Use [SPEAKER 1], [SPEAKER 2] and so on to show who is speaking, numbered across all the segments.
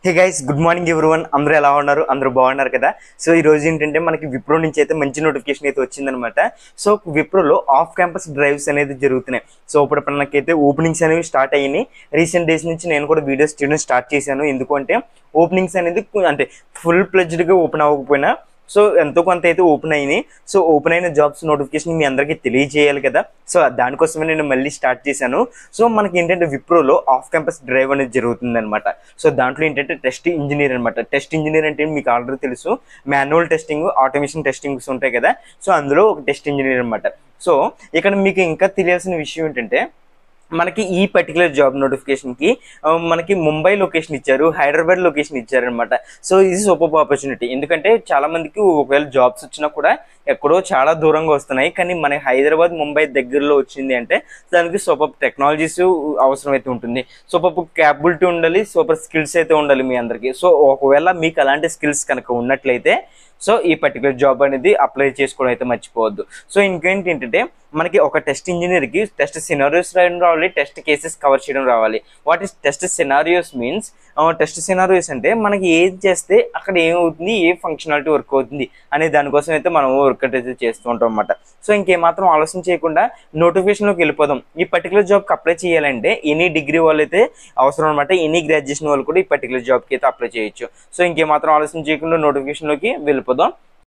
[SPEAKER 1] హే guys good morning one అందరూ ఎలా ఉన్నారు అందరూ బాగున్నారు కదా సో ఈ రోజు ఏంటంటే మనకి విప్రో నుంచి అయితే మంచి నోటిఫికేషన్ అయితే వచ్చిందనమాట సో విప్రోలో ఆఫ్ క్యాంపస్ డ్రైవ్స్ అనేది జరుగుతున్నాయి సో ఇప్పుడు మనకైతే ఓపెనింగ్స్ అనేవి స్టార్ట్ అయ్యాయి రీసెంట్ డేస్ నుంచి నేను కూడా వీడియోస్ చేయడం స్టార్ట్ చేశాను ఎందుకంటే ఓపెనింగ్స్ అనేది కు- అంటే ఫుల్ ప్లెజ్డ్గా ఓపెన్ అవ్వకపోయినా సో ఎంతో కొంత అయితే ఓపెన్ అయినాయి సో ఓపెన్ అయిన జాబ్స్ నోటిఫికేషన్ మీ అందరికీ తెలియజేయాలి కదా సో దానికోసమే నేను మళ్ళీ స్టార్ట్ చేశాను సో మనకి ఏంటంటే విప్రోలో ఆఫ్ క్యాంపస్ డ్రైవ్ అనేది జరుగుతుంది అనమాట సో దాంట్లో ఏంటంటే టెస్ట్ ఇంజనీర్ అనమాట టెస్ట్ ఇంజనీర్ అంటే మీకు ఆల్రెడీ తెలుసు మాన్యువల్ టెస్టింగ్ ఆటోమేషన్ టెస్టింగ్స్ ఉంటాయి కదా సో అందులో ఒక టెస్ట్ ఇంజనీర్ అనమాట సో ఇక్కడ మీకు ఇంకా తెలియాల్సిన విషయం ఏంటంటే మనకి ఈ పర్టికులర్ జాబ్ నోటిఫికేషన్కి మనకి ముంబై లొకేషన్ ఇచ్చారు హైదరాబాద్ లొకేషన్ ఇచ్చారనమాట సో ఇది సూపర్ ఆపర్చునిటీ ఎందుకంటే చాలా మందికి ఒకవేళ జాబ్స్ వచ్చినా కూడా ఎక్కడో చాలా దూరంగా వస్తున్నాయి కానీ మన హైదరాబాద్ ముంబై దగ్గరలో వచ్చింది అంటే దానికి సూపర్ టెక్నాలజీస్ అవసరం అయితే ఉంటుంది సూపర్ క్యాపబిలిటీ ఉండాలి సూపర్ స్కిల్స్ అయితే ఉండాలి మీ అందరికీ సో ఒకవేళ మీకు అలాంటి స్కిల్స్ కనుక ఉన్నట్లయితే సో ఈ పర్టికులర్ జాబ్ అనేది అప్లై చేసుకోవడం అయితే మర్చిపోవద్దు సో ఇంకేంటి ఏంటంటే మనకి ఒక టెస్ట్ ఇంజనీర్కి టెస్ట్ సినారియోస్ రాయడం రావాలి టెస్ట్ కేసెస్ కవర్ చేయడం రావాలి what is test scenarios means test scenarios అంటే మనకి ఏది చేస్తే అక్కడ ఏమవుతుంది ఏ ఫంక్షనాలిటీ వర్క్ అవుతుంది అనే దానికోసం అయితే మనం వర్కౌట్ అయితే చేస్తూ ఉంటాం అనమాట సో ఇంకేమాత్రం ఆలోచన చేయకుండా నోటిఫికేషన్లోకి వెళ్ళిపోదాం ఈ పర్టికులర్ జాబ్కి అప్లై చేయాలంటే ఎనీ డిగ్రీ వాళ్ళు అయితే అవసరం అనమాట ఎనీ గ్రాడ్యుయేషన్ వాళ్ళు కూడా ఈ పర్టికులర్ జాబ్కి అయితే అప్లై చేయొచ్చు సో ఇంకేమాత్రం ఆలోచన చేయకుండా నోటిఫికేషన్లోకి వెళ్ళిపోదాం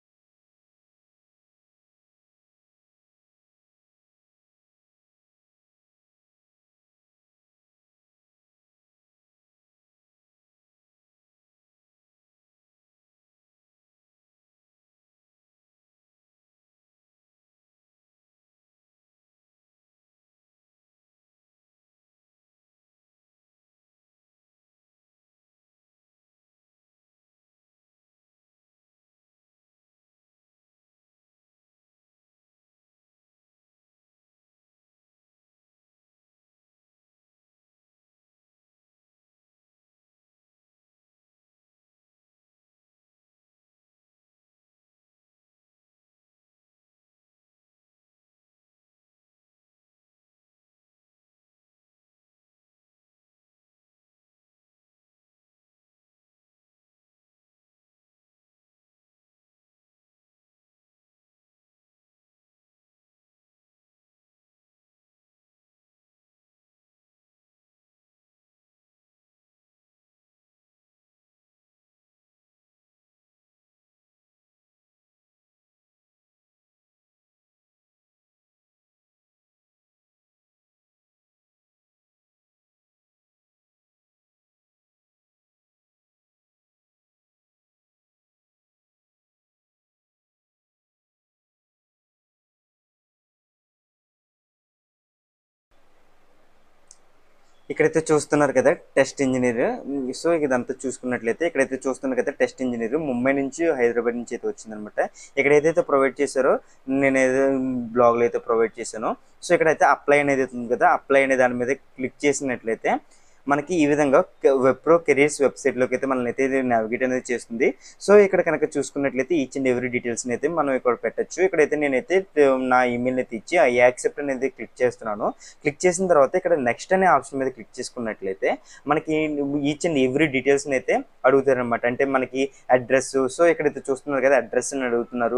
[SPEAKER 1] ఇక్కడైతే చూస్తున్నారు కదా టెస్ట్ ఇంజనీర్ సో ఇదంతా చూసుకున్నట్లయితే ఇక్కడైతే చూస్తున్నారు కదా టెస్ట్ ఇంజనీర్ ముంబై నుంచి హైదరాబాద్ నుంచి అయితే వచ్చిందనమాట ఇక్కడైతే ప్రొవైడ్ చేశారో నేను ఏదో బ్లాగ్లో అయితే ప్రొవైడ్ చేశాను సో ఇక్కడైతే అప్లై అనేది ఉంది కదా అప్లై అనే దాని మీద క్లిక్ చేసినట్లయితే మనకి ఈ విధంగా వెబ్రో కెరీర్స్ వెబ్సైట్లోకి అయితే మనల్ని అయితే నావిగేట్ అనేది చేస్తుంది సో ఇక్కడ కనుక చూసుకున్నట్లయితే ఈచ్ అండ్ ఎవ్రీ డీటెయిల్స్ని అయితే మనం ఇక్కడ పెట్టచ్చు ఇక్కడైతే నేనైతే నా ఈమెయిల్ అయితే ఇచ్చి ఐ యాక్సెప్ట్ అనేది క్లిక్ చేస్తున్నాను క్లిక్ చేసిన తర్వాత ఇక్కడ నెక్స్ట్ అనే ఆప్షన్ మీద క్లిక్ చేసుకున్నట్లయితే మనకి ఈచ్ అండ్ ఎవ్రీ డీటెయిల్స్ని అయితే అడుగుతారు అనమాట అంటే మనకి అడ్రస్ సో ఇక్కడైతే చూస్తున్నారు కదా అడ్రస్ అని అడుగుతున్నారు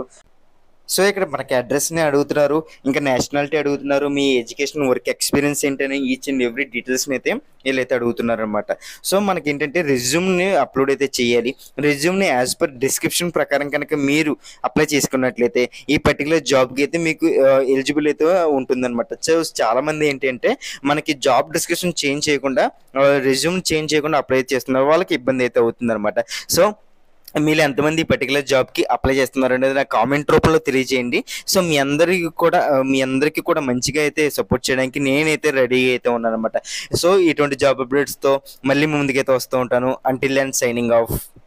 [SPEAKER 1] సో ఇక్కడ మనకి అడ్రస్ని అడుగుతున్నారు ఇంకా నేషనాలిటీ అడుగుతున్నారు మీ ఎడ్యుకేషన్ వర్క్ ఎక్స్పీరియన్స్ ఏంటని ఈచ్ అండ్ ఎవ్రీ డీటెయిల్స్ని అయితే వీళ్ళైతే అడుగుతున్నారు అనమాట సో మనకి ఏంటంటే రెజ్యూమ్ని అప్లోడ్ అయితే చేయాలి రెజ్యూమ్ని యాజ్ పర్ డిస్క్రిప్షన్ ప్రకారం కనుక మీరు అప్లై చేసుకున్నట్లయితే ఈ పర్టికులర్ జాబ్కి అయితే మీకు ఎలిజిబుల్ అయితే ఉంటుందన్నమాట సో చాలా మంది ఏంటంటే మనకి జాబ్ డిస్క్రిప్షన్ చేంజ్ చేయకుండా రెజ్యూమ్ చేంజ్ చేయకుండా అప్లై చేస్తున్నారు వాళ్ళకి ఇబ్బంది అయితే అవుతుందన్నమాట సో మీరు ఎంతమంది ఈ పర్టికులర్ జాబ్కి అప్లై చేస్తున్నారు అనేది నాకు కామెంట్ రూపంలో తెలియజేయండి సో మీ అందరికీ కూడా మీ అందరికీ కూడా మంచిగా అయితే సపోర్ట్ చేయడానికి నేనైతే రెడీ అయితే ఉన్నాను అనమాట సో ఇటువంటి జాబ్ అప్డేట్స్తో మళ్ళీ ముందుకైతే వస్తూ ఉంటాను అంటిల్ అండ్ సైనింగ్ ఆఫ్